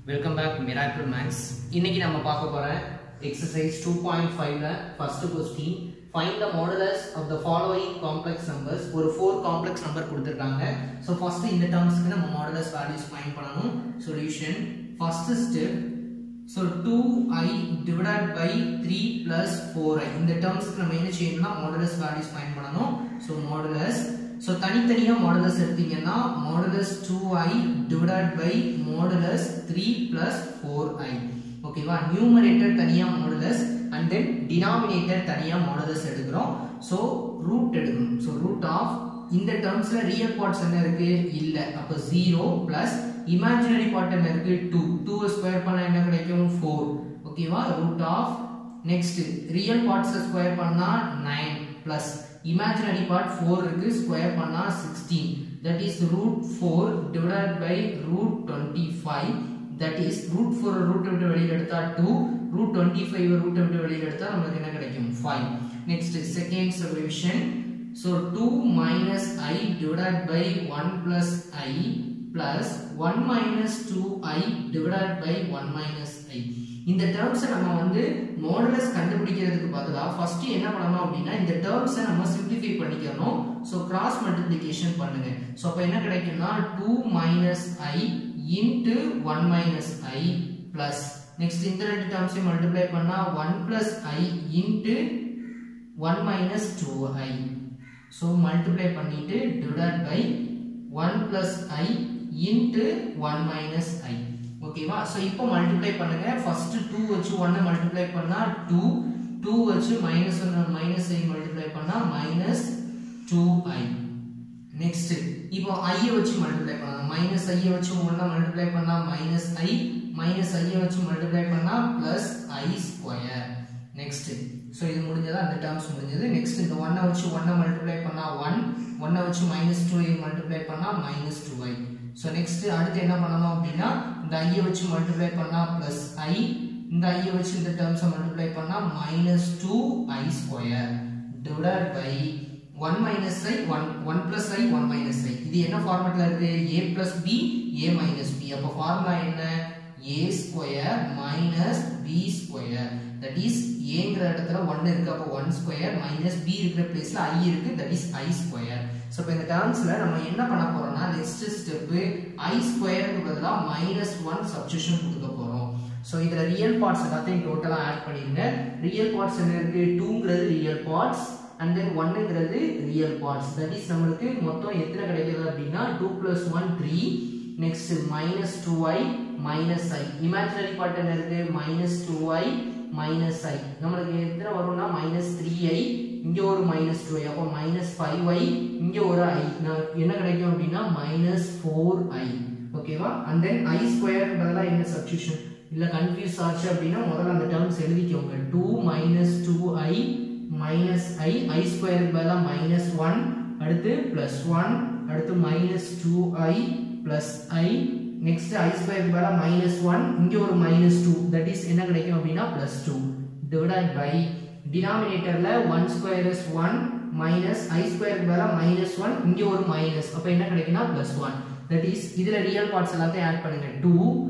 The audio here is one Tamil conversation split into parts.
வெல்கம் பேக் மிராக்கிள் மேக்ஸ் இன்னைக்கு நம்ம பார்க்க போற எக்ஸசைஸ் டூ பாயிண்ட் ஃபைவ்ல first question find the modulus of the following complex numbers ஒரு ஃபோர் காம்ப்ளெக்ஸ் நம்பர் கொடுத்துருக்காங்க ஸோ ஃபர்ஸ்ட் இந்த டேர்ம்ஸ்க்கு நம்ம மாடுலஸ் வேல்யூஸ் ஃபைண்ட் பண்ணணும் solution first step so two i divided by three plus four i இந்த டேர்ம்ஸ்க்கு நம்ம என்ன செய்யணும்னா மாடுலஸ் வேல்யூஸ் ஃபைண்ட் பண்ணணும் ஸோ மாடுலஸ் ஸோ தனித்தனியாக மாடுலஸ் எடுத்தீங்கன்னா modulus two i divided by modulus three plus four i ஓகேவா நியூமரேட்டர் தனியாக மாடுலஸ் அண்ட் தென் டினாமினேட்டர் தனியாக மாடுலஸ் எடுக்கிறோம் ஸோ ரூட் எடுக்கணும் ஸோ ரூட் ஆஃப் இந்த டேர்ம்ஸ்ல ரியல் பார்ட்ஸ் என்ன இருக்கு இல்ல அப்ப ஜீரோ பிளஸ் இமேஜினரி பார்ட் என்ன இருக்கு டூ டூ ஸ்கொயர் பண்ணா என்ன கிடைக்கும் ஃபோர் ஓகேவா root of next real parts square பண்ணா nine plus imaginary part four இருக்கு ஸ்கொயர் பண்ணா sixteen that is root four divided by root twenty five that is root four root விட்டு வெளியில் எடுத்தா two root twenty five root விட்டு வெளியில் எடுத்தா நமக்கு என்ன கிடைக்கும் five next second solution So 2 minus i divided by 1 plus i plus 1 minus 2i divided by 1 minus i. இந்த டேர்ம்ஸை நம்ம வந்து மாடுலஸ் கண்டுபிடிக்கிறதுக்கு பதிலாக ஃபர்ஸ்ட் என்ன பண்ணணும் அப்படின்னா இந்த டேர்ம்ஸை நம்ம சிம்பிளிஃபை பண்ணிக்கணும் ஸோ கிராஸ் மல்டிப்ளிகேஷன் பண்ணுங்க ஸோ அப்போ என்ன கிடைக்கும்னா two minus i into one minus i plus next இந்த ரெண்டு டேர்ம்ஸையும் மல்டிப்ளை பண்ணா one plus i into one minus two i so multiply பண்ணிட்டு divide by one plus i into one minus i ஓகேவா ஸோ இப்போ மல்டிப்ளை பண்ணுங்க ஃபர்ஸ்ட் டூ வச்சு ஒன்னை மல்டிப்ளை பண்ணா டூ டூ வச்சு மைனஸ் ஒன்று மைனஸ் ஐ மல்டிப்ளை பண்ணா மைனஸ் டூ ஐ நெக்ஸ்ட் இப்போ ஐயை வச்சு மல்டிப்ளை பண்ணலாம் மைனஸ் ஐயை வச்சு ஒன்றை மல்டிப்ளை பண்ணா மைனஸ் ஐ மைனஸ் ஐயை வச்சு மல்டிப்ளை பண்ணா plus i square next so இது முடிஞ்சதா அந்த டேர்ம்ஸ் முடிஞ்சது நெக்ஸ்ட் இந்த ஒன்னை வச்சு ஒன்னை மல்டிப்ளை பண்ணா ஒன் ஒன்னை வச்சு மைனஸ் டூ ஐ மல்டிப்ளை பண்ணா minus two i so next அடுத்து என்ன பண்ணணும் அப்படின்னா இந்த ஐயை வச்சு மல்டிப்ளை பண்ணா பிளஸ் ஐ இந்த ஐயை வச்சு இந்த டேர்ம்ஸை மல்டிப்ளை பண்ணா minus two i square divide by one minus i one one plus i one minus i இது என்ன ஃபார்மேட்ல இருக்கு A plus B A minus B அப்போ ஃபார்முலா என்ன A square minus B square that is ஏங்கிற இடத்துல ஒன் இருக்கு அப்போ ஒன் ஸ்கொயர் மைனஸ் பி இருக்கிற பிளேஸ்ல ஐ இருக்கு that is i square so இப்போ இந்த டேர்ம்ஸ்ல நம்ம என்ன பண்ண போறோம்னா நெக்ஸ்ட் ஸ்டெப் ஐ ஸ்கொயருக்கு பதிலாக மைனஸ் ஒன் சப்ஸ்டியூஷன் கொடுக்க போறோம் ஸோ இதுல ரியல் பார்ட்ஸ் எல்லாத்தையும் டோட்டலா ஆட் பண்ணிருங்க ரியல் பார்ட்ஸ் என்ன இருக்கு டூங்கிறது ரியல் பார்ட்ஸ் அண்ட் தென் ஒன்னுங்கிறது ரியல் பார்ட்ஸ் தட் இஸ் நம்மளுக்கு மொத்தம் எத்தனை கிடைக்குது அப்படின்னா two plus one three next minus two i minus i imaginary part என்ன இருக்கு minus two i minus i நம்மளுக்கு எத்தனை வரும்னா மைனஸ் த்ரீ ஐ இங்க ஒரு மைனஸ் டூ ஐ அப்போ மைனஸ் ஃபைவ் ஐ இங்க ஒரு ஐ என்ன கிடைக்கும் அப்படின்னா மைனஸ் ஃபோர் ஐ ஓகேவா அண்ட் தென் ஐ ஸ்கொயர் பதிலாக என்ன சப்ஸ்டியூஷன் இல்லை கன்ஃபியூஸ் ஆச்சு அப்படின்னா முதல்ல அந்த டேர்ம்ஸ் எழுதிக்கோங்க two minus two i minus i i ஸ்கொயருக்கு பதிலாக மைனஸ் ஒன் அடுத்து பிளஸ் ஒன் அடுத்து minus two i plus i next i square பதிலா மைனஸ் ஒன் இங்கே ஒரு மைனஸ் டூ தட் இஸ் என்ன கிடைக்கும் அப்படின்னா பிளஸ் டூ டிவைட் பை டினாமினேட்டர்ல one square is one minus i square பதிலா மைனஸ் ஒன் இங்கே ஒரு மைனஸ் அப்போ என்ன கிடைக்கும்னா பிளஸ் ஒன் தட் இஸ் இதில் ரியல் பார்ட்ஸ் எல்லாத்தையும் ஆட் பண்ணுங்க two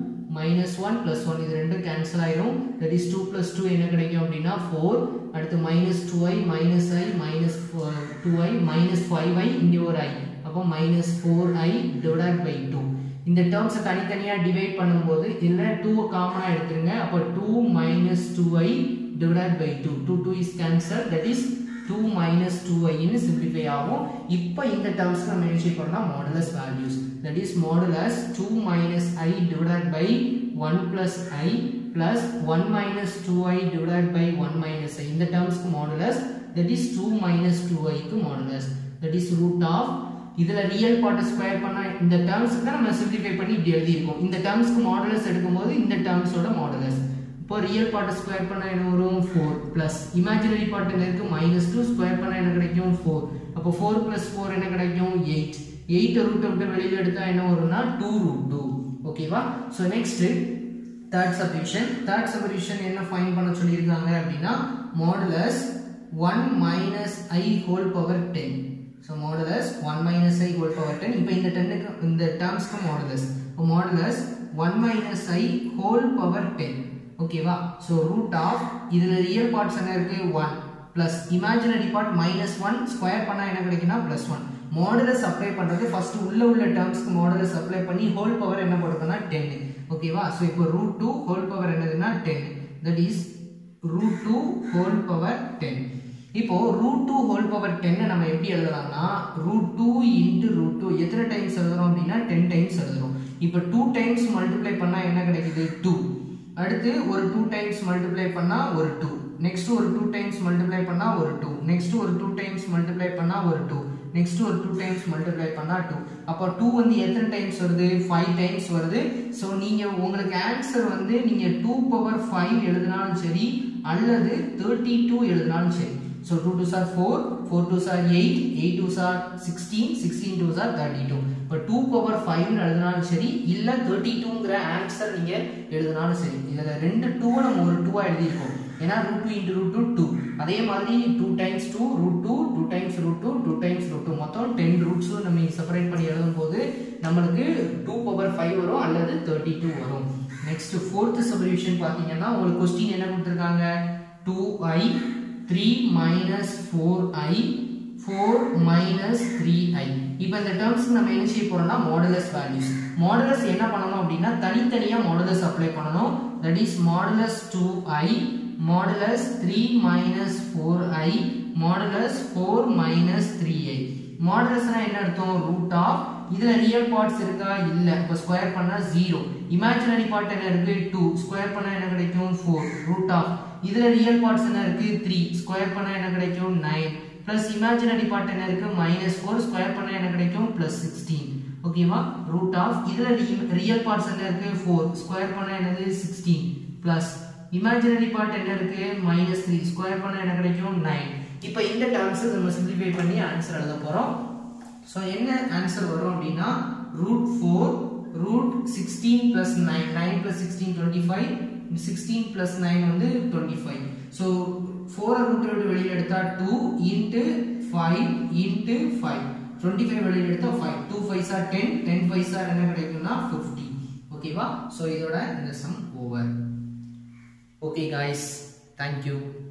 minus one plus one இது ரெண்டும் கேன்சல் ஆயிரும் that is two plus two என்ன கிடைக்கும் அப்படின்னா ஃபோர் அடுத்து minus two i minus i minus two i minus five i இங்கே ஒரு ஐ அப்போ minus four i divide by two இந்த டேர்ம்ஸை தனித்தனியாக டிவைட் பண்ணும்போது இதில் டூ காமனாக எடுத்துருங்க அப்போ two minus two i divide by two two two is cancel that is two minus two ஐன்னு சிம்பிளிஃபை ஆகும் இப்போ இந்த டேர்ம்ஸ் நம்ம என்ன செய்ய போறோம்னா modulus values that is modulus two minus i divide by one plus i plus one minus two i divide by one minus i இந்த டேர்ம்ஸ்க்கு modulus that is two minus two ஐக்கு modulus that is root of இதுல ரியல் பார்ட் ஸ்கொயர் பண்ணா இந்த டேர்ம்ஸ்க்கு தான் நம்ம சிம்பிளிஃபை பண்ணி இப்படி எழுதியிருக்கோம் இந்த டேர்ம்ஸ்க்கு மாடுலஸ் எடுக்கும்போது இந்த டேர்ம்ஸோட மாடுலஸ் இப்போ ரியல் பார்ட் ஸ்கொயர் பண்ணா என்ன வரும் ஃபோர் பிளஸ் இமேஜினரி பார்ட் என்ன இருக்கு மைனஸ் டூ ஸ்கொயர் பண்ணா என்ன கிடைக்கும் ஃபோர் அப்போ ஃபோர் பிளஸ் ஃபோர் என்ன கிடைக்கும் எயிட் எயிட் ரூட் விட்டு வெளியில எடுத்தா என்ன வரும்னா டூ ரூட் டூ ஓகேவா so next third subdivision third subdivision என்ன ஃபைன் பண்ண சொல்லியிருக்காங்க அப்படின்னா modulus one minus i whole power ten so modulus one minus i whole power ten இப்போ இந்த டென்னுக்கு இந்த டேர்ம்ஸ்க்கு மாடுலஸ் இப்போ modulus one minus i whole power ten ஓகேவா ஸோ ரூட் ஆஃப் இதில் ரியல் பார்ட்ஸ் என்ன இருக்கு one plus imaginary part minus one square பண்ணால் என்ன கிடைக்குன்னா பிளஸ் ஒன் மாடுலஸ் அப்ளை பண்ணுறது ஃபர்ஸ்ட் உள்ள உள்ள டேர்ம்ஸ்க்கு மாடுலஸ் அப்ளை பண்ணி ஹோல் பவர் என்ன போடுறதுன்னா டென் ஓகேவா ஸோ இப்போ ரூட் டூ ஹோல் பவர் என்னதுன்னா ten that is root two whole power ten இப்போ ரூட் டூ ஹோல் பவர் டென்னை நம்ம எப்படி எழுதலாம்னா root two into root two எத்தனை டைம்ஸ் எழுதுறோம் அப்படின்னா டென் டைம்ஸ் எழுதுறோம் இப்போ டூ டைம்ஸ் மல்டிப்ளை பண்ணால் என்ன கிடைக்குது டூ அடுத்து ஒரு டூ டைம்ஸ் மல்டிப்ளை பண்ணால் ஒரு டூ நெக்ஸ்ட் ஒரு டூ டைம்ஸ் மல்டிப்ளை பண்ணால் ஒரு டூ நெக்ஸ்ட் ஒரு டூ டைம்ஸ் மல்டிப்ளை பண்ணால் ஒரு டூ நெக்ஸ்ட் ஒரு டூ டைம்ஸ் மல்டிப்ளை பண்ணால் டூ அப்போ டூ வந்து எத்தனை டைம்ஸ் வருது ஃபைவ் டைம்ஸ் வருது ஸோ நீங்கள் உங்களுக்கு ஆன்சர் வந்து நீங்கள் டூ பவர் ஃபைவ் எழுதினாலும் சரி அல்லது தேர்ட்டி டூ எழுதினாலும் சரி ஸோ டூ டூ சார் ஃபோர் ஃபோர் டூ சார் எயிட் எயிட் டூ சார் சிக்ஸ்டீன் சிக்ஸ்டீன் டூ சார் தேர்ட்டி டூ இப்போ டூ பவர் ஃபைவ்னு எழுதினாலும் சரி இல்லை தேர்ட்டி டூங்கிற ஆன்சர் நீங்கள் எழுதினாலும் சரி இதில் ரெண்டு டூவை நம்ம ஒரு டூவாக எழுதியிருக்கோம் ஏன்னா root two into root two two அதே மாதிரி two times two root two two times root two two times root two மொத்தம் டென் ரூட்ஸும் நம்ம செப்பரேட் பண்ணி எழுதும் போது நம்மளுக்கு டூ பவர் ஃபைவ் வரும் அல்லது தேர்ட்டி டூ வரும் நெக்ஸ்ட் ஃபோர்த் சொல்யூஷன் பார்த்தீங்கன்னா உங்களுக்கு கொஸ்டின் என்ன கொடுத்துருக்காங்க two i three minus four i four minus three i இப்போ இந்த டேர்ம்ஸ்க்கு நம்ம என்ன செய்ய போறோம்னா மாடுலஸ் வேல்யூஸ் மாடுலஸ் என்ன பண்ணணும் அப்படின்னா தனித்தனியாக மாடுலஸ் அப்ளை பண்ணணும் that is modulus two i modulus three minus four i modulus four minus three i மாடுலஸ்னா என்ன அர்த்தம் ரூட் ஆஃப் இதுல ரியல் பார்ட்ஸ் இருக்கா இல்ல இப்போ ஸ்கொயர் பண்ணா ஜீரோ இமேஜினரி பார்ட் என்ன இருக்கு டூ ஸ்கொயர் பண்ணா என்ன கிடைக்கும் ஃபோர் ரூட் ஆஃப் இதுல ரியல் பார்ட்ஸ் என்ன இருக்கு த்ரீ ஸ்கொயர் பண்ணா என்ன கிடைக்கும் நைன் பிளஸ் இமேஜினரி பார்ட் என்ன இருக்கு மைனஸ் ஃபோர் ஸ்கொயர் பண்ணா என்ன கிடைக்கும் பிளஸ் சிக்ஸ்டீன் ஓகேவா ரூட் ஆஃப் இதுல ரியல் பார்ட்ஸ் என்ன இருக்கு ஃபோர் ஸ்கொயர் பண்ணா என்னது சிக்ஸ்டீன் பிளஸ் இமேஜினரி பார்ட் என்ன இருக்கு மைனஸ் த்ரீ ஸ்கொயர் பண்ணா என்ன கிடைக்கும் நைன் இப்போ இந்த டேர்ம்ஸ் நம்ம சிம்பிளிஃபை பண்ணி ஆன்சர் எழுத போறோம் ஸோ என்ன ஆன்சர் வரும் அப்படின்னா root four root sixteen plus nine nine plus sixteen twenty five sixteen plus nine வந்து டுவெண்ட்டி ஃபைவ் ஸோ ஃபோரை ரூட் விட்டு வெளியில் எடுத்தா two into five into five twenty five வெளியில் எடுத்தா ஃபைவ் டூ ஃபைவ் சார் டென் டென் ஃபைவ் சார் என்ன கிடைக்கும்னா ஃபிஃப்டி ஓகேவா ஸோ இதோட இந்த sum over okay guys thank you